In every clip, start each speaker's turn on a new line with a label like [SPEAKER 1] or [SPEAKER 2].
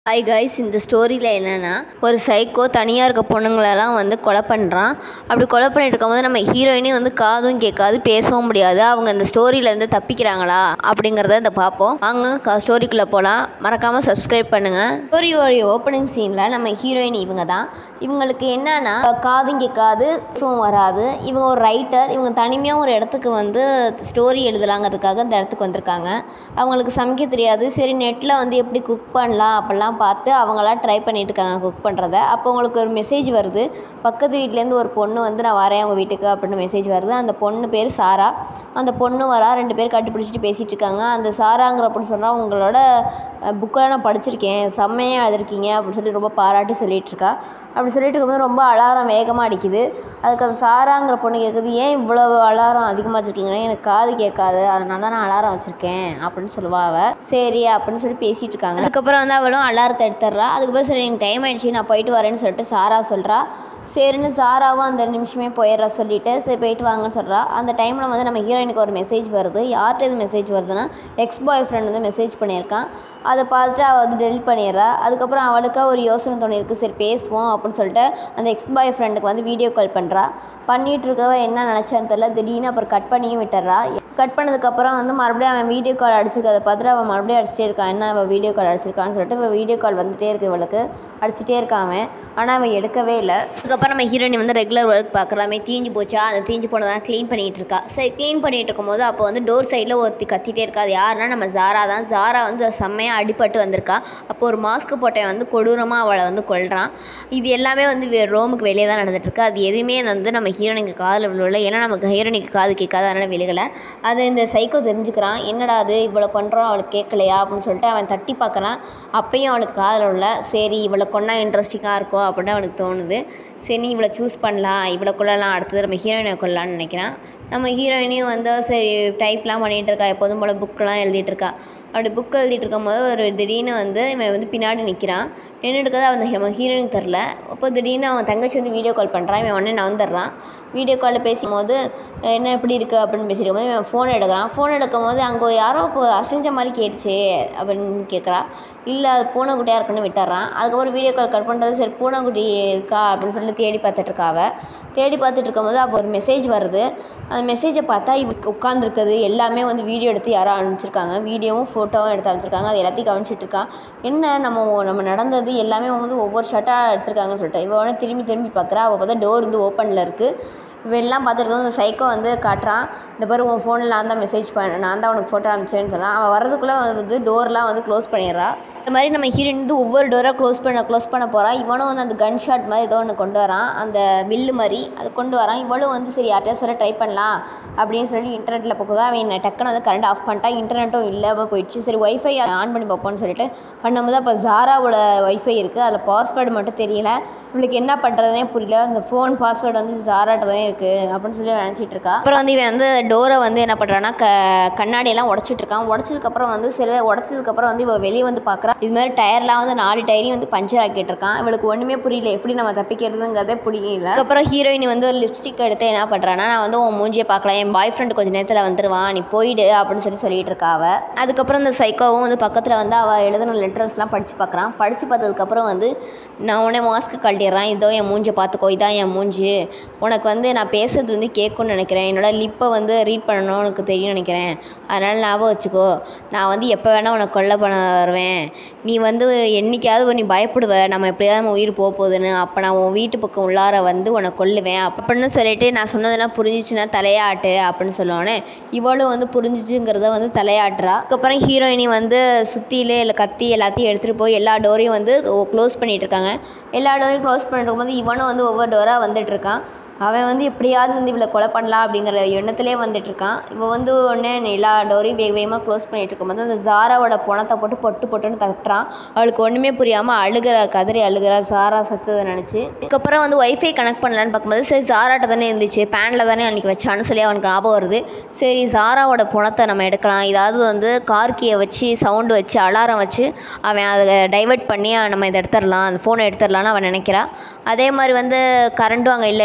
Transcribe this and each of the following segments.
[SPEAKER 1] hi guys இந்த ஸ்டோரியில் என்னென்னா ஒரு சைக்கோ தனியாக இருக்க பொண்ணுங்களெல்லாம் வந்து கொலை பண்ணுறான் அப்படி கொலை பண்ணிட்டு இருக்கும்போது நம்ம ஹீரோயினே வந்து காதும் கேட்காது பேசவும் முடியாது அவங்க இந்த ஸ்டோரியிலேருந்து தப்பிக்கிறாங்களா அப்படிங்கிறத இந்த பார்ப்போம் வாங்க ஸ்டோரிக்குள்ளே போகலாம் மறக்காமல் சப்ஸ்கிரைப் பண்ணுங்கள் ஸ்டோரியோடைய ஓப்பனிங் சீனில் நம்ம ஹீரோயின் இவங்க தான் இவங்களுக்கு என்னன்னா காதும் கேட்காது பேசவும் வராது இவங்க ஒரு ரைட்டர் இவங்க தனிமையாக ஒரு இடத்துக்கு வந்து ஸ்டோரி எழுதலாங்கிறதுக்காக இந்த இடத்துக்கு வந்திருக்காங்க அவங்களுக்கு சமைக்க தெரியாது சரி நெட்டில் வந்து எப்படி குக் பண்ணலாம் அப்படிலாம் பார்த்து அவங்களாம் ட்ரை பண்ணிட்டு இருக்காங்க குக் பண்ணுறத அப்போ உங்களுக்கு ஒரு மெசேஜ் வருது பக்கத்து வீட்லேருந்து ஒரு பொண்ணு வந்து நான் வரேன் அவங்க வீட்டுக்கு அப்படின்னு மெசேஜ் வருது அந்த பொண்ணு பேர் சாரா அந்த பொண்ணு வரா ரெண்டு பேர் கட்டிப்பிடிச்சிட்டு பேசிகிட்டு இருக்காங்க அந்த சாராங்கிற அப்படின்னு சொன்னால் உங்களோட புக்கை நான் படிச்சிருக்கேன் செம்மையாக எழுதிருக்கீங்க அப்படின்னு சொல்லி ரொம்ப பாராட்டி சொல்லிட்டு இருக்கா அப்படி சொல்லிட்டு இருக்கும்போது ரொம்ப அலாரம் வேகமாக அடிக்குது அதுக்கு அந்த சாராங்கிற பொண்ணு கேட்குது ஏன் இவ்வளோ அலாரம் அதிகமாக வச்சுருக்கீங்கன்னா எனக்கு காது கேட்காது அதனால தான் நான் அலாரம் வச்சுருக்கேன் அப்படின்னு சொல்லுவா அவ சரி அப்படின்னு சொல்லி பேசிகிட்டு இருக்காங்க அதுக்கப்புறம் வந்து அவளும் அலாரத்தை எடுத்துடுறா அதுக்கப்புறம் சரி எனக்கு டைம் ஆயிடுச்சு நான் போயிட்டு வரேன்னு சொல்லிட்டு சாரா சொல்கிறா சரின்னு சாராவும் அந்த நிமிஷமே போயிடுறா சொல்லிட்டு சரி போயிட்டு வாங்கன்னு சொல்கிறா அந்த டைமில் வந்து நம்ம ஹீரோயினுக்கு ஒரு மெசேஜ் வருது யார்கிட்ட இது மெசேஜ் வருதுன்னா எக்ஸ் பாய் ஃப்ரெண்ட் வந்து மெசேஜ் பண்ணியிருக்கான் அதை பார்த்துட்டு அவள் வந்து டெலிட் பண்ணிடுறா அதுக்கப்புறம் அவளுக்கா ஒரு யோசனை தோணிருக்கு சரி பேசுவோம் அப்படின்னு சொல்லிட்டு அந்த எக்ஸ் பாய் ஃப்ரெண்டுக்கு வந்து வீடியோ கால் பண்ணுறா பண்ணிகிட்டு இருக்கவ என்ன நினச்சான்னு தெரில திடீர்னு அப்புறம் கட் பண்ணியும் விட்டுறா கட் பண்ணதுக்கப்புறம் வந்து மறுபடியும் அவன் வீடியோ கால் அடிச்சிருக்கதை பார்த்துட்டு அவன் மறுபடியும் அடிச்சிட்டே இருக்கான் என்ன அவள் வீடியோ கால் அடிச்சிருக்கான்னு சொல்லிட்டு இவள் வீடியோ கால் வந்துட்டே இருக்கு இவளுக்கு அடிச்சிட்டே இருக்கான் அவன் ஆனால் அவன் எடுக்கவே இல்லை அதுக்கப்புறம் நம்ம ஹீரோயின் வந்து ரெகுலர் ஒர்க் பார்க்குறாமே தீஞ்சு போச்சா அந்த தீஞ்சு போனதான் க்ளீன் பண்ணிகிட்டு இருக்கா சரி க்ளீன் பண்ணிகிட்டு இருக்கும்போது அப்போ வந்து டோர் சைடில் ஒருத்தி கத்திட்டே இருக்கா அது யாருன்னா நம்ம ஜாரா தான் ஜாரா வந்து ஒரு செம்மையாக அடிபட்டு வந்திருக்கா அப்போ ஒரு மாஸ்க் போட்டவன் வந்து கொடூரமாக அவளை வந்து கொல்றான் இது எல்லாமே வந்து வே ரோமுக்கு வெளியே தான் நடந்துட்டுருக்கு அது எதுவுமே வந்து நம்ம ஹீரோனிக்கு காதில் விழுவல ஏன்னா நமக்கு ஹீரோனிக்கு காது கேட்காது அதனால் விழுகலை அது இந்த சைக்கோ தெரிஞ்சுக்கிறான் என்னடா அது இவ்வளோ பண்ணுறோம் அவளுக்கு கேட்கலையா அப்படின்னு சொல்லிட்டு அவன் தட்டி பார்க்குறான் அப்பயும் அவளுக்கு காதில் உள்ள சரி இவளை கொண்டா இன்ட்ரெஸ்டிங்காக இருக்கும் அப்படின்னு அவனுக்கு தோணுது சரி நீ இவளை சூஸ் பண்ணலாம் இவளை கொள்ளலாம் அடுத்தது நம்ம ஹீரோயினை கொள்ளலாம்னு நினைக்கிறான் நம்ம ஹீரோயினையும் வந்து சரி டைப்லாம் பண்ணிகிட்டு இருக்கா எப்போதும் போல் புக்கெலாம் எழுதிட்டு இருக்கா அப்படி புக் எழுதிட்டு இருக்கும்போது ஒரு திடீர்னு வந்து இவன் வந்து பின்னாடி நிற்கிறான் நின்றுட்டு இருக்கிறது அவன் நம்ம ஹீரோயினுக்கு தெரில அப்போ திடீர்னு அவன் தங்கச்சி வந்து வீடியோ கால் பண்ணுறான் இவன் உடனே நவந்துடுறான் வீடியோ காலில் பேசும்போது என்ன எப்படி இருக்குது அப்படின்னு பேசிட்டு இருக்கும்போது இவன் ஃபோன் எடுக்கிறான் ஃபோன் எடுக்கும் போது அங்கே யாரோ இப்போ அசைஞ்ச மாதிரி கேட்டுச்சு அப்படின்னு கேட்குறா இல்லை அது பூனைக்குட்டியாக இருக்குன்னு விட்டுறான் அதுக்கப்புறம் வீடியோ கால் கட் பண்ணுறது சரி பூனைக்குட்டி இருக்கா அப்படின்னு சொல்லி தேடி பார்த்துட்டு இருக்கா அவ தேடி பார்த்துட்டு இருக்கும்போது அப்போ ஒரு மெசேஜ் வருது அந்த மெசேஜை பார்த்தா இவருக்கு உட்காந்துருக்குது எல்லாமே வந்து வீடியோ எடுத்து யாரோ அனுப்பிச்சிருக்காங்க வீடியோவும் ஃபோட்டோவும் எடுத்து அனுப்பிச்சிருக்காங்க அது எல்லாத்தையும் கவனிச்சிட்டு இருக்கான் என்ன நம்ம நம்ம நடந்தது எல்லாமே வந்து ஒவ்வொரு ஷர்ட்டாக எடுத்திருக்காங்கன்னு சொல்லிட்டு இவன் உடனே திரும்பி திரும்பி பார்க்குறா அவள் பார்த்தா டோர் வந்து ஓப்பனில் இருக்குது இவெல்லாம் பார்த்துட்டு அந்த சைக்கோ வந்து காட்டுறான் இந்த பாரு உன் ஃபோனில் நான் தான் மெசேஜ் பண்ண நான் தான் உனக்கு ஃபோட்டோ அனுப்பிச்சேன்னு சொன்னான் அவன் வரதுக்குள்ளே வந்து டோர்லாம் வந்து க்ளோஸ் பண்ணிடுறா இந்த மாதிரி நம்ம ஹீரோயின் வந்து ஒவ்வொரு டோராக க்ளோஸ் பண்ண க்ளோஸ் பண்ண போகிறான் இவனும் வந்து அந்த கன் ஷாட் மாதிரி ஏதோ ஒன்று கொண்டு வரான் அந்த வில்லு மாதிரி அது கொண்டு வரான் இவளும் வந்து சரி யார்கிட்டயா சொல்ல ட்ரை பண்ணலாம் அப்படின்னு சொல்லி இன்டர்நெட்டில் போகுதா அவன் டக்குன்னு வந்து கரண்ட் ஆஃப் பண்ணிட்டா இன்டர்நெட்டும் இல்லாமல் போயிடுச்சு சரி ஒய்ஃபை ஆன் பண்ணி பார்ப்போம்னு சொல்லிட்டு பண்ணும்போது அப்போ ஜாராவோட ஒய்ஃபை இருக்குது அதில் பாஸ்வேர்டு மட்டும் தெரியல இவளுக்கு என்ன பண்ணுறதுனே புரியல அந்த ஃபோன் பாஸ்வேர்டு வந்து ஜாராட்ட தான் இருக்குது அப்படின்னு சொல்லி நினச்சிட்டு இருக்கா அப்புறம் வந்து இவன் வந்து டோரை வந்து என்ன பண்ணுறான்னா க கண்ணாடியெல்லாம் உடச்சிட்டு இருக்கான் உடச்சதுக்கப்புறம் வந்து சில உடச்சதுக்கப்புறம் வந்து இவள் வெளியே வந்து பார்க்குறா இது மாதிரி டயர்லாம் வந்து நாலு டயரையும் வந்து பஞ்சர் ஆக்கிட்டு இருக்கான் இவளுக்கு ஒன்றுமே புரியல எப்படி நம்ம தப்பிக்கிறதுங்கிறதே புரியல அதுக்கப்புறம் ஹீரோயின் வந்து ஒரு லிப்ஸ்டிக் எடுத்து என்ன பண்ணுறான்னா நான் வந்து உன் மூஞ்சியை பார்க்கலாம் என் பாய் ஃப்ரெண்டு கொஞ்சம் நேரத்தில் வந்துடுவான் நீ போயிடு அப்படின்னு சொல்லி சொல்லிட்டு இருக்கா அவ அதுக்கப்புறம் இந்த சைக்கோவும் வந்து பக்கத்தில் வந்து அவள் எழுதின லெட்டர்ஸ்லாம் படித்து பார்க்குறான் படித்து பார்த்ததுக்கப்புறம் வந்து நான் உடனே மாஸ்க்கு கழட்டிடுறான் இதோ என் மூஞ்சி பார்த்துக்கோ இதான் என் மூஞ்சி உனக்கு வந்து நான் பேசுறது வந்து கேட்கும்னு நினைக்கிறேன் என்னோடய லிப்பை வந்து ரீட் பண்ணணும் உனக்கு தெரியும்னு நினைக்கிறேன் அதனால் ஞாபகம் வச்சுக்கோ நான் வந்து எப்போ வேணால் உனக்கு கொல்ல பண்ண வருவேன் நீ வந்து என்னைக்காவது நீ பயப்படுவ நம்ம எப்படியாவது நம்ம உயிர் போக போகுதுன்னு அப்போ நான் உன் வீட்டு பக்கம் உள்ளார வந்து உன்னை கொல்லுவேன் அப்படின்னு சொல்லிட்டு நான் சொன்னதெல்லாம் புரிஞ்சிச்சுன்னா தலையாட்டு அப்படின்னு சொல்லுவானே இவளும் வந்து புரிஞ்சிச்சுங்கிறத வந்து தலையாட்டுறா அதுக்கப்புறம் ஹீரோயினி வந்து சுத்தியிலே இல்லை கத்தி எல்லாத்தையும் எடுத்துகிட்டு போய் எல்லா டோரையும் வந்து க்ளோஸ் பண்ணிகிட்டு இருக்காங்க எல்லா டோரையும் க்ளோஸ் பண்ணிட்டு இருக்கும்போது இவனும் வந்து ஒவ்வொரு டோராக வந்துட்டு இருக்கான் அவன் வந்து எப்படியாவது வந்து இவளை கொலை பண்ணலாம் அப்படிங்கிற எண்ணத்திலே வந்துட்டுருக்கான் இவன் வந்து உடனே எல்லா டோரையும் வேக வேகமாக க்ளோஸ் பண்ணிட்டு இருக்கும்போது அந்த ஜாராவோட பணத்தை போட்டு பொட்டு பொட்டுன்னு தட்டுறான் அவளுக்கு ஒன்றுமே புரியாமல் அழுகிற கதறி அழுகிற ஜாரா சத்ததை நினச்சி அதுக்கப்புறம் வந்து ஒய்ஃபை கனெக்ட் பண்ணலான்னு பார்க்கும்போது சரி ஜாராட்ட தானே இருந்துச்சு பேனில் தானே அன்றைக்கி வச்சான்னு சொல்லி அவனுக்கு ஞாபகம் வருது சரி ஜாராவோட பணத்தை நம்ம எடுக்கலாம் ஏதாவது வந்து கார்கியை வச்சு சவுண்டு வச்சு அலாரம் வச்சு அவன் அதை டைவெர்ட் பண்ணி நம்ம இதை எடுத்துடலாம் அந்த ஃபோனை எடுத்துடலான்னு அவன் நினைக்கிறான் அதே மாதிரி வந்து கரண்ட்டும் அங்கே இல்லையா அதனால்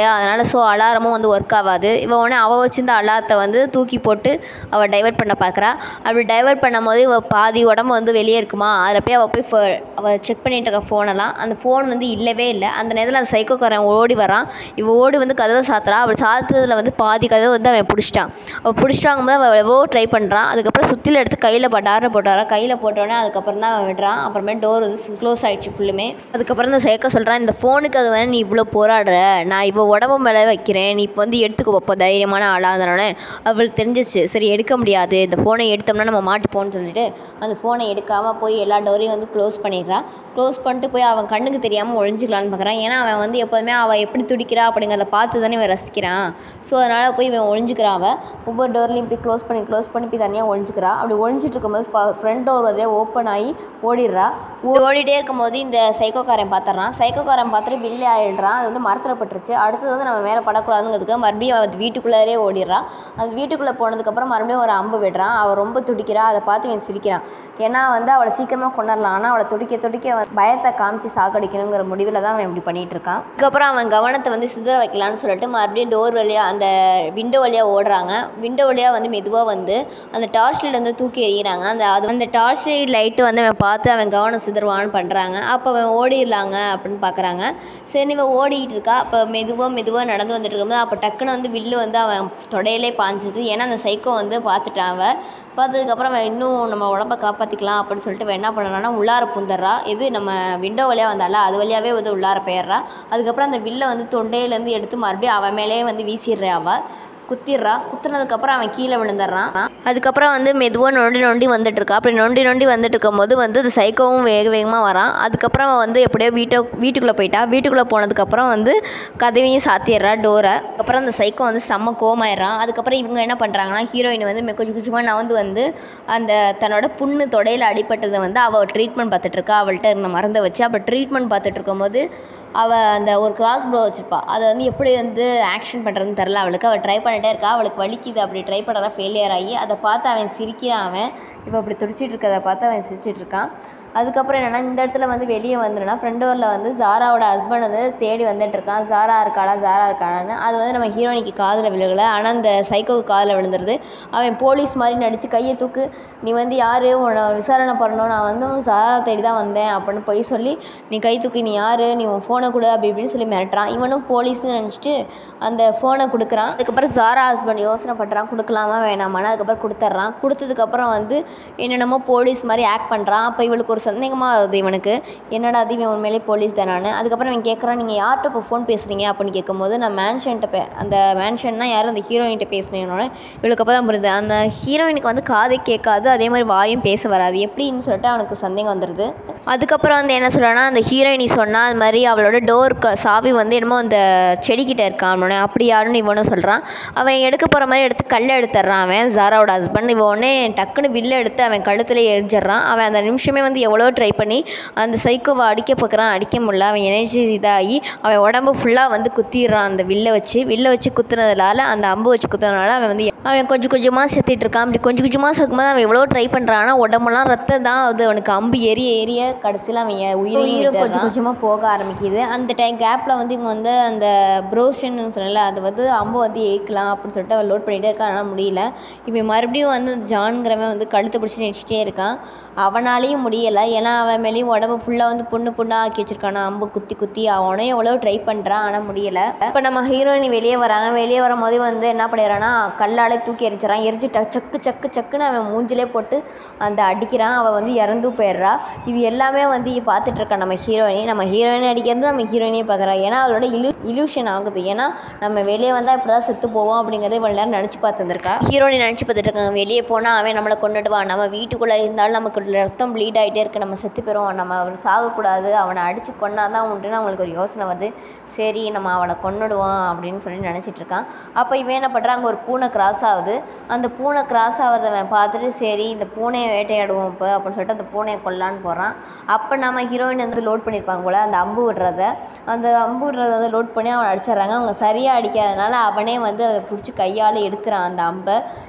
[SPEAKER 1] ஸோ அலாரமும் வந்து ஒர்க் ஆகாது இவன் உடனே அவள் வச்சிருந்த அலாரத்தை வந்து தூக்கி போட்டு அவள் டைவர்ட் பண்ண பார்க்குறா அப்படி டைவர்ட் பண்ணும்போது இவள் பாதி உடம்பு வந்து வெளியே இருக்குமா அதில் போய் அவள் போய் ஃபோ அவள் செக் பண்ணிட்டு இருக்க ஃபோனெல்லாம் அந்த ஃபோன் வந்து இல்லவே இல்லை அந்த நேரத்தில் அந்த சைக்கோக்காரன் ஓடி வரான் இவ ஓடி வந்து கதவை சாத்துறா அப்படி சாத்துறதுல வந்து பாதி கதவை வந்து அவன் பிடிச்சிட்டான் அவள் பிடிச்சிட்டாங்கும்போது அவள் எவ்வளோ ட்ரை பண்ணுறான் அதுக்கப்புறம் சுற்றில எடுத்து கையில் பட்டார போட்டாரா கையில் போட்டோடனே அதுக்கப்புறம் தான் அவன் விடுறான் அப்புறமே டோர் வந்து க்ளோஸ் ஆயிடுச்சு ஃபுல்லுமே அதுக்கப்புறம் இந்த சேர்க்க சொல்கிறான் இந்த ஃபோனுக்காக தானே நீ இவ்வளோ போராடுற நான் இவள் உடம்பு மேலே வைக்கிறேன் நீ இப்போ வந்து எடுத்துக்கோ அப்போ தைரியமான ஆளாக இருந்தோடனே அவளுக்கு தெரிஞ்சிச்சு சரி எடுக்க முடியாது இந்த ஃபோனை எடுத்தோம்னா நம்ம மாட்டுப்போம்னு சொல்லிட்டு அந்த ஃபோனை எடுக்காமல் போய் எல்லா டோரையும் வந்து க்ளோஸ் பண்ணிடுறான் க்ளோஸ் பண்ணிட்டு போய் அவன் கண்ணுக்கு தெரியாமல் ஒழிஞ்சிக்கலான்னு பார்க்குறான் ஏன்னா அவன் வந்து எப்போதுமே அவள் எப்படி துடிக்கிறா அப்படிங்கிறத பார்த்து தானே இவன் ரசிக்கிறான் ஸோ அதனால் போய் இவன் ஒழிஞ்சிக்கிறான் அவன் ஒவ்வொரு டோர்லையும் போய் க்ளோஸ் பண்ணி க்ளோஸ் பண்ணி போய் தனியாக ஒழிஞ்சிக்கிறா அப்படி ஒழிஞ்சிட்டு இருக்கும்போது ஃப்ரண்ட் டோர் வரையே ஓப்பன் ஆகி ஓடிடுறா ஓ- ஓடிட்டே இருக்கும்போது இந்த சைக்கோக்காரன் பார்த்துட்றான் சைக்கோக்காரன் பார்த்துட்டு வில்லி ஆயிடுறான் அது வந்து மரத்தில் பட்டுருச்சு அடுத்தது வந்து நம்ம மேலே படக்கூடாதுங்கிறதுக்கு மறுபடியும் அவன் வீட்டுக்குள்ளே ஓடிடுறான் அந்த வீட்டுக்குள்ளே போனதுக்கப்புறம் மறுபடியும் ஒரு அம்பு விடுறான் அவள் ரொம்ப துடிக்கிறா அதை பார்த்து இவன் சிரிக்கிறான் ஏன்னா வந்து அவளை சீக்கிரமாக கொண்டுடலாம் ஆனால் அவளை துடிக்க துடிக்க அவன் பயத்தை காமிச்சு சாகடிக்கணுங்கிற முடிவில் தான் அவன் இப்படி பண்ணிட்டு இருக்கான் அதுக்கப்புறம் அவன் கவனத்தை வந்து சிதற வைக்கலான்னு சொல்லிட்டு மறுபடியும் டோர் வழியாக அந்த விண்டோ வழியாக ஓடுறாங்க விண்டோ வழியாக வந்து மெதுவாக வந்து அந்த டார்ச் லைட் வந்து தூக்கி எறிகிறாங்க அந்த அது அந்த டார்ச் லைட் லைட்டு வந்து அவன் பார்த்து அவன் கவனம் சிதறுவான்னு பண்ணுறாங்க அப்போ அவன் ஓடிடலாங்க அப்படின்னு பார்க்குறாங்க சரி இவன் ஓடிட்டு இருக்கா அப்போ மெதுவாக மெதுவாக நடந்து வந்துட்டு இருக்கும்போது அப்போ டக்குன்னு வந்து வில்லு வந்து அவன் தொடையிலே பாஞ்சுது ஏன்னா அந்த சைக்கோ வந்து பார்த்துட்டான் அவன் பார்த்ததுக்கப்புறம் அவன் இன்னும் நம்ம உடம்ப காப்பாற்றிக்கலாம் அப்படின்னு சொல்லிட்டு அவன் என்ன பண்ணுறான்னா உள்ளார புந்துடுறா இது நம்ம விண்டோ வழியாக வந்தால அது வழியாகவே வந்து உள்ளார போயிடுறா அதுக்கப்புறம் அந்த வில்லை வந்து தொண்டையிலேருந்து எடுத்து மறுபடியும் அவன் மேலேயே வந்து வீசிடுறா அவள் குத்திடுறா குத்துனதுக்கப்புறம் அவன் கீழே விழுந்துடுறான் அதுக்கப்புறம் வந்து மெதுவாக நொண்டி நொண்டி வந்துட்டு இருக்கா அப்படி நொண்டி நொண்டி வந்துட்டு இருக்கும்போது வந்து அது சைக்கோவும் வேக வேகமாக வரான் அதுக்கப்புறம் அவன் வந்து எப்படியோ வீட்டை வீட்டுக்குள்ளே போயிட்டா வீட்டுக்குள்ளே போனதுக்கப்புறம் வந்து கதவையும் சாத்திடுறா டோரை அப்புறம் அந்த சைக்கோ வந்து செம்ம கோமாயிடுறான் அதுக்கப்புறம் இவங்க என்ன பண்ணுறாங்கன்னா ஹீரோயின் வந்து மெ- கொஞ்சம் கொஞ்சமாக நவந்து வந்து அந்த தன்னோட புண்ணு தொடையில் அடிபட்டதை வந்து அவள் ட்ரீட்மெண்ட் பார்த்துட்டு இருக்கா அவள்கிட்ட இருந்த மருந்தை வச்சு அப்போ ட்ரீட்மெண்ட் பார்த்துட்டு இருக்கும்போது அவள் அந்த ஒரு கிராஸ் ப்ளோ வச்சுருப்பா அதை வந்து எப்படி வந்து ஆக்ஷன் பண்ணுறதுன்னு தெரில அவளுக்கு அவள் ட்ரை பண்ணிட்டே இருக்கா அவளுக்கு வலிக்குது அப்படி ட்ரை பண்ணலாம் ஃபெயிலியர் ஆகி அதை பார்த்து அவன் சிரிக்கிறான் அவன் இப்போ அப்படி துடிச்சிட்டு இருக்கதை பார்த்து அவன் சிரிச்சிட்டு இருக்கான் அதுக்கப்புறம் என்னென்னா இந்த இடத்துல வந்து வெளியே வந்துடுனா ஃப்ரெண்ட் டோரில் வந்து ஜாராவோட ஹஸ்பண்ட் வந்து தேடி வந்துட்டு இருக்கான் ஜாரா இருக்காளா ஜாரா இருக்காளான்னு அது வந்து நம்ம ஹீரோனிக்கு காதில் விழுகலை ஆனால் அந்த சைக்கோவுக்கு காதில் விழுந்துருது அவன் போலீஸ் மாதிரி நடித்து கையை தூக்கு நீ வந்து யார் உன்னை விசாரணை பண்ணணும் நான் வந்து ஜாரா தேடி தான் வந்தேன் அப்படின்னு போய் சொல்லி நீ கை தூக்கி நீ யார் நீ உன் ஃபோனை கொடு அப்படி இப்படின்னு சொல்லி மிரட்டுறான் இவனும் போலீஸ்னு நினச்சிட்டு அந்த ஃபோனை கொடுக்குறான் அதுக்கப்புறம் ஜாரா ஹஸ்பண்ட் யோசனை பண்ணுறான் கொடுக்கலாமா வேணாமான்னு அதுக்கப்புறம் கொடுத்துட்றான் கொடுத்ததுக்கப்புறம் வந்து என்னென்னமோ போலீஸ் மாதிரி ஆக்ட் பண்ணுறான் அப்போ இவளுக்கு ஒரு சந்தேகமாக வருது இவனுக்கு என்னடா அது இவன் உண்மையிலே போலீஸ் தானான்னு அதுக்கப்புறம் இவன் கேட்குறான் நீங்கள் யார்கிட்ட இப்போ ஃபோன் பேசுகிறீங்க அப்படின்னு கேட்கும்போது நான் மேன்ஷன்ட்ட பே அந்த மேன்ஷன்னா யாரும் அந்த ஹீரோயின்கிட்ட பேசுனேன்னொன்னே இவளுக்கு அப்போ தான் புரியுது அந்த ஹீரோயினுக்கு வந்து காதே கேட்காது அதே மாதிரி வாயும் பேச வராது எப்படின்னு சொல்லிட்டு அவனுக்கு சந்தேகம் வந்துடுது அதுக்கப்புறம் வந்து என்ன சொல்கிறான்னா அந்த ஹீரோயினி சொன்னால் அது மாதிரி அவளோட டோர் சாவி வந்து என்னமோ அந்த செடிக்கிட்ட இருக்கான் அவனோட அப்படி யாருன்னு இவனும் சொல்கிறான் அவன் எடுக்க போகிற மாதிரி எடுத்து கல்லை எடுத்துட்றான் அவன் ஜாராவோட ஹஸ்பண்ட் இவன் உடனே டக்குன்னு வில்ல எடுத்து அவன் கழுத்தில் எரிஞ்சிடுறான் அவன் அந்த நிமிஷமே வந்து எவ்வளோ ட்ரை பண்ணி அந்த சைக்கோவை அடிக்க பார்க்குறான் அடிக்க முடியல அவன் எனர்ஜி இதாகி அவன் உடம்பு ஃபுல்லாக வந்து குத்திடுறான் அந்த வில்லை வச்சு வில்லை வச்சு குத்துனதுனால அந்த அம்பு வச்சு குத்துனதுனால அவன் வந்து அவன் கொஞ்சம் கொஞ்சமாக செத்துட்டு இருக்கான் அப்படி கொஞ்சம் கொஞ்சமாக செக்கும்போது அவன் எவ்வளோ ட்ரை பண்ணுறான் ஆனால் உடம்பெல்லாம் ரத்தம் தான் அது அவனுக்கு அம்பு எரிய எரிய கடைசியில் அவன் எ- உயிர் உயிரும் கொஞ்சம் கொஞ்சமாக போக ஆரம்பிக்குது அந்த டைம் கேப்பில் வந்து இவங்க வந்து அந்த ப்ரோஷன் சொன்னல அது வந்து அம்பு வந்து ஏற்கலாம் அப்படின்னு சொல்லிட்டு அவன் லோட் பண்ணிகிட்டே இருக்கான் ஆனால் முடியல இவன் மறுபடியும் வந்து அந்த ஜான்கிறவன் வந்து கழுத்தை பிடிச்சி நடிச்சிட்டே இருக்கான் அவனாலேயும் முடியலை ஏன்னா அவன் மேலேயும் உடம்பு ஃபுல்லாக வந்து புண்ணு புண்ணாக ஆக்கி வச்சிருக்கானா அம்பு குத்தி குத்தி அவனும் எவ்வளோ ட்ரை பண்ணுறான் ஆனால் முடியல இப்போ நம்ம ஹீரோயின் வெளியே வராங்க வெளியே வரும்போது வந்து என்ன பண்ணிடுறான்னா கல்லாலே தூக்கி எரிச்சிடறான் எரிச்சு டக் சக்கு சக்கு சக்குன்னு அவன் மூஞ்சிலே போட்டு அந்த அடிக்கிறான் அவள் வந்து இறந்து போயிடுறா இது எல்லாமே வந்து பார்த்துட்டு இருக்கா நம்ம ஹீரோயினி நம்ம ஹீரோயினி அடிக்கிறது நம்ம ஹீரோயினியே பார்க்குறா ஏன்னா அவளோட இலு இலூஷன் ஆகுது ஏன்னா நம்ம வெளியே வந்தால் இப்படி தான் செத்து போவோம் அப்படிங்கிறத இவ்வளோ நேரம் நினச்சி பார்த்துருந்துருக்கா ஹீரோயினி நினச்சி பார்த்துட்டு இருக்காங்க வெளியே போனால் அவன் நம்மளை கொண்டுடுவான் நம்ம வீட்டுக்குள்ளே இருந்தாலும் நமக்கு ரத்தம் ப்ளீட் ஆகிட்டே இருக்கு நம்ம செத்து போயிடுவோம் நம்ம அவன் சாகக்கூடாது அவனை அடித்து கொன்னா தான் உண்டுன்னு அவங்களுக்கு ஒரு யோசனை வருது சரி நம்ம அவனை கொன்னுடுவோம் அப்படின்னு சொல்லி நினச்சிட்டு இருக்கான் அப்போ இவன் என்ன பண்ணுறான் அங்கே ஒரு பூனை கிராஸ் ஆகுது அந்த பூனை கிராஸ் ஆகிறத அவன் பார்த்துட்டு சரி இந்த பூனையை வேட்டையாடுவோம் இப்போ அப்படின்னு சொல்லிட்டு அந்த பூனையை கொல்லான்னு போகிறான் அப்போ நம்ம ஹீரோயின் வந்து லோட் பண்ணியிருப்பாங்க போல் அந்த அம்பு விடுறத அந்த அம்பு விடுறத வந்து லோட் பண்ணி அவனை அடிச்சிடுறாங்க அவங்க சரியாக அடிக்காதனால அவனே வந்து அதை பிடிச்சி கையால் எடுக்கிறான் அந்த அம்பை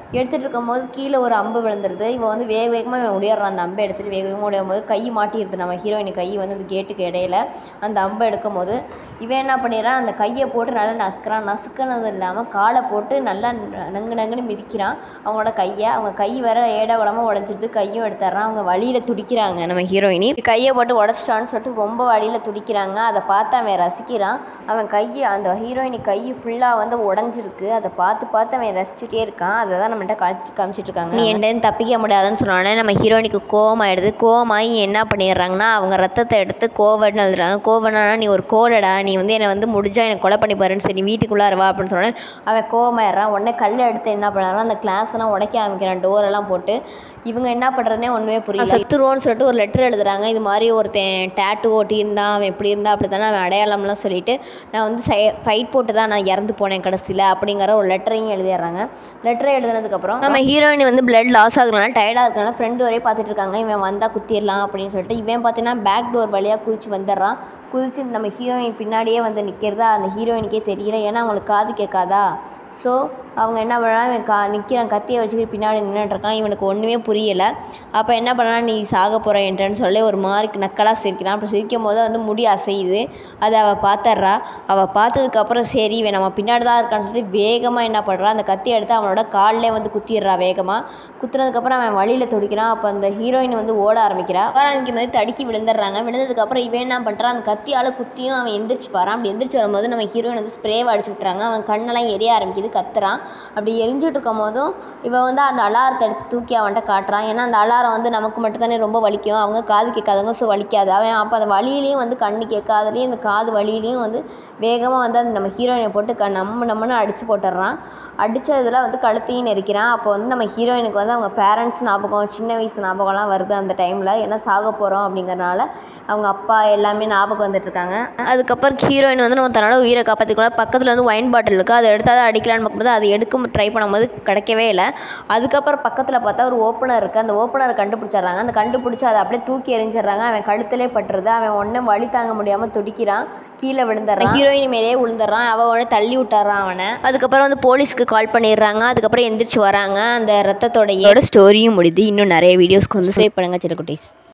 [SPEAKER 1] எடுத்துகிட்டு இருக்கும்போது கீழே ஒரு அம்பு விழுந்துருது இவன் வந்து வேக வேகமாக இவன் ஓடிடுறான் அந்த அம்பை எடுத்துகிட்டு வேக வேகமாக ஓடிடும் போது கை மாட்டிடுது நம்ம ஹீரோயின் கை வந்து அந்த கேட்டுக்கு இடையில அந்த அம்பை எடுக்கும் போது இவன் என்ன பண்ணிடுறான் அந்த கையை போட்டு நல்லா நசுக்கிறான் நசுக்கினது இல்லாமல் காலை போட்டு நல்லா நங்கு நங்குன்னு மிதிக்கிறான் அவங்களோட கையை அவங்க கை வேற ஏடா உடம்பு உடஞ்சிருது கையும் எடுத்துட்றான் அவங்க வழியில் துடிக்கிறாங்க நம்ம ஹீரோயினி கையை போட்டு உடச்சிட்டான்னு சொல்லிட்டு ரொம்ப வழியில் துடிக்கிறாங்க அதை பார்த்து அவன் ரசிக்கிறான் அவன் கையை அந்த ஹீரோயினி கை ஃபுல்லாக வந்து உடஞ்சிருக்கு அதை பார்த்து பார்த்து அவன் ரசிச்சுட்டே இருக்கான் அதை தான் நம்மகிட்ட காமிச்சு காமிச்சிட்டு இருக்காங்க நீ என்கிட்ட தப்பிக்க முடியாதுன்னு சொன்னோடனே நம்ம ஹீரோயினிக்கு கோவம் ஆயிடுது கோவமாகி என்ன பண்ணிடுறாங்கன்னா அவங்க ரத்தத்தை எடுத்து கோவன்னு எழுதுறாங்க கோவனா நீ ஒரு கோலடா நீ வந்து என்னை வந்து முடிஞ்சா எனக்கு கொலை பண்ணி பாருன்னு சரி வீட்டுக்குள்ளார வா அப்படின்னு சொன்னேன் அவன் கோவமாயிடுறான் உடனே கல் எடுத்து என்ன பண்ணுறான் அந்த கிளாஸ் எல்லாம் உடைக்க ஆரம்பிக்கிறான் டோர் எல்லாம் போட்டு இவங்க என்ன பண்ணுறதுனே ஒன்றுமே புரியல சத்துருவோன்னு சொல்லிட்டு ஒரு லெட்டர் எழுதுறாங்க இது மாதிரி ஒருத்தன் டேட்டு ஓட்டியிருந்தான் அவன் எப்படி இருந்தா அப்படி தானே அவன் அடையாளம்லாம் சொல்லிட்டு நான் வந்து சை ஃபைட் போட்டு தான் நான் இறந்து போனேன் கடைசியில் அப்படிங்கிற ஒரு லெட்டரையும் எழுதிடுறாங்க லெட்டரை எழுதுனதுக்கப்புறம் நம்ம ஹீரோயின் வந்து பிளட் லாஸ் ஆகுறதுனால டயர்டாக இருக்கனால ஃப்ரெண்டு வரையும் பார்த்துட்டு இருக்காங்க இவன் வந்தால் குத்திடலாம் அப்படின்னு சொல்லிட்டு இவன் பார்த்தீங்கன்னா பேக் டோர் வழியாக குதிச்சு வந்துடுறான் குதிச்சு நம்ம ஹீரோயின் பின்னாடியே வந்து நிற்கிறதா அந்த ஹீரோயினுக்கே தெரியல ஏன்னா அவங்களுக்கு காது கேட்காதா ஸோ அவங்க என்ன பண்ணுறான் இவன் கா நிற்கிறான் கத்தியை வச்சுக்கிட்டு பின்னாடி நின்றுட்டுருக்கான் இவனுக்கு ஒன்றுமே புரியலை அப்போ என்ன பண்ணுறான் நீ சாக போகிற என்றன்னு சொல்லி ஒரு மாதிரி நக்கலாக சிரிக்கிறான் அப்படி சிரிக்கும் போது வந்து முடி அசையுது அதை அவள் பார்த்துட்றா அவள் பார்த்ததுக்கப்புறம் சரி இவன் நம்ம பின்னாடி தான் இருக்கான்னு சொல்லிட்டு வேகமாக என்ன பண்ணுறான் அந்த கத்தி எடுத்து அவனோட காலிலே வந்து குத்திடுறா வேகமாக குத்துனதுக்கப்புறம் அவன் வழியில் துடிக்கிறான் அப்போ அந்த ஹீரோயின் வந்து ஓட ஆரம்பிக்கிறா ஓட ஆரம்பிக்கும் போது தடுக்கி விழுந்துடுறாங்க விழுந்ததுக்கப்புறம் இவன் என்ன பண்ணுறான் அந்த கத்தியால் குத்தியும் அவன் எந்திரிச்சு பாறான் அப்படி எந்திரிச்சு வரும்போது நம்ம ஹீரோயின் வந்து ஸ்ப்ரேவை அடிச்சு விட்றாங்க அவன் கண்ணெல்லாம் எரிய ஆரம்பிக்குது கத்துறான் அப்படி எரிஞ்சிட்டு இருக்கும் போதும் இவன் வந்து அந்த அலாரத்தை எடுத்து தூக்கி அவன்கிட்ட காட்டுறான் ஏன்னா அந்த அலாரம் வந்து நமக்கு மட்டும் தானே ரொம்ப வலிக்கும் அவங்க காது கேட்காதவங்க ஸோ வலிக்காது அவன் அப்போ அந்த வலியிலையும் வந்து கண்ணு கேட்காதலையும் இந்த காது வலியிலையும் வந்து வேகமாக வந்து அந்த நம்ம ஹீரோயினை போட்டு க நம்ம நம்மன்னு அடித்து போட்டுடுறான் அடித்ததில் வந்து கழுத்தையும் நெரிக்கிறான் அப்போ வந்து நம்ம ஹீரோயினுக்கு வந்து அவங்க பேரண்ட்ஸ் ஞாபகம் சின்ன வயசு ஞாபகம்லாம் வருது அந்த டைமில் ஏன்னா சாக போகிறோம் அப்படிங்கறனால அவங்க அப்பா எல்லாமே ஞாபகம் வந்துட்டு இருக்காங்க அதுக்கப்புறம் ஹீரோயின் வந்து நம்ம தன்னோட உயிரை காப்பாற்றிக்கூட பக்கத்தில் வந்து ஒயின் பாட்டில் இருக்குது அதை எடுத்தால் தான் அடிக்கலான்னு பார்க்கும்போது அதை எடுக்க ட்ரை பண்ணும்போது கிடைக்கவே இல்லை அதுக்கப்புறம் பக்கத்தில் பார்த்தா ஒரு ஓப்பனர் இருக்குது அந்த ஓப்பனரை கண்டுபிடிச்சிடுறாங்க அந்த கண்டுபிடிச்சி அதை அப்படியே தூக்கி எறிஞ்சிடுறாங்க அவன் கழுத்திலே பட்டுருது அவன் ஒன்றும் வழி தாங்க முடியாமல் துடிக்கிறான் கீழே விழுந்துடுறான் ஹீரோயின் மேலேயே விழுந்துடுறான் அவன் உடனே தள்ளி விட்டுறான் அவனை அதுக்கப்புறம் வந்து போலீஸ்க்கு கால் பண்ணிடுறாங்க அதுக்கப்புறம் எந்திரிச்சு வராங்க அந்த ரத்தத்தோடைய ஸ்டோரியும் முடியுது இன்னும் நிறைய வீடியோஸ்க்கு வந்து சேவ் பண்ணுங்கள் சில குட்டீஸ்